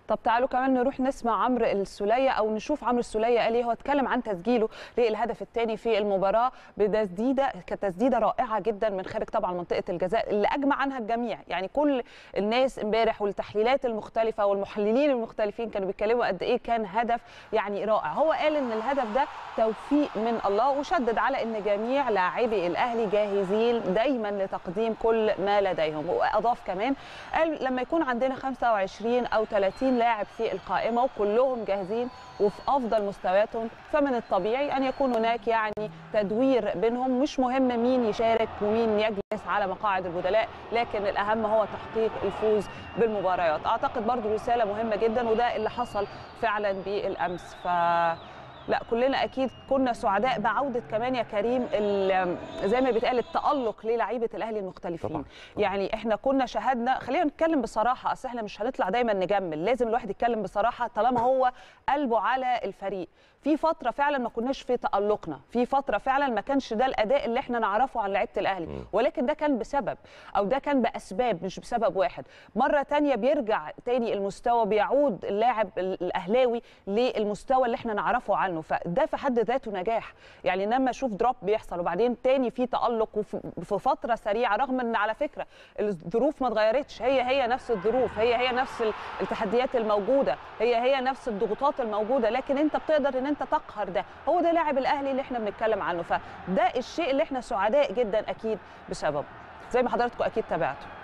طب تعالوا كمان نروح نسمع عمرو السوليه او نشوف عمرو السوليه قال ايه هو اتكلم عن تسجيله للهدف الثاني في المباراه بتسديده كتسديده رائعه جدا من خارج طبعا منطقه الجزاء اللي اجمع عنها الجميع يعني كل الناس امبارح والتحليلات المختلفه والمحللين المختلفين كانوا بيتكلموا قد ايه كان هدف يعني رائع هو قال ان الهدف ده توفيق من الله وشدد على ان جميع لاعبي الاهلي جاهزين دايما لتقديم كل ما لديهم واضاف كمان قال لما يكون عندنا 25 او 30 لاعب في القائمه وكلهم جاهزين وفي افضل مستوياتهم فمن الطبيعي ان يكون هناك يعني تدوير بينهم مش مهم مين يشارك ومين يجلس على مقاعد البدلاء لكن الاهم هو تحقيق الفوز بالمباريات اعتقد برضو رساله مهمه جدا وده اللي حصل فعلا بالامس ف لا كلنا اكيد كنا سعداء بعوده كمان يا كريم زي ما بيتقال التالق للاعيبه الاهلي المختلفين طبعاً. يعني احنا كنا شاهدنا خلينا نتكلم بصراحه اصل احنا مش هنطلع دايما نجمل لازم الواحد يتكلم بصراحه طالما هو قلبه على الفريق في فتره فعلا ما كناش في تالقنا في فتره فعلا ما كانش ده الاداء اللي احنا نعرفه عن لعيبه الاهلي ولكن ده كان بسبب او ده كان باسباب مش بسبب واحد مره تانية بيرجع تاني المستوى بيعود اللاعب الاهلاوي للمستوى اللي احنا نعرفه عنه فده في حد ذاته نجاح يعني لما اشوف دروب بيحصل وبعدين تاني في تالق وفي في فتره سريعه رغم ان على فكره الظروف ما اتغيرتش هي هي نفس الظروف هي هي نفس التحديات الموجوده هي هي نفس الضغوطات الموجوده لكن انت بتقدر ان انت تقهر ده هو ده لاعب الاهلي اللي احنا بنتكلم عنه فده الشيء اللي احنا سعداء جدا اكيد بسببه زي ما حضراتكم اكيد تابعتوا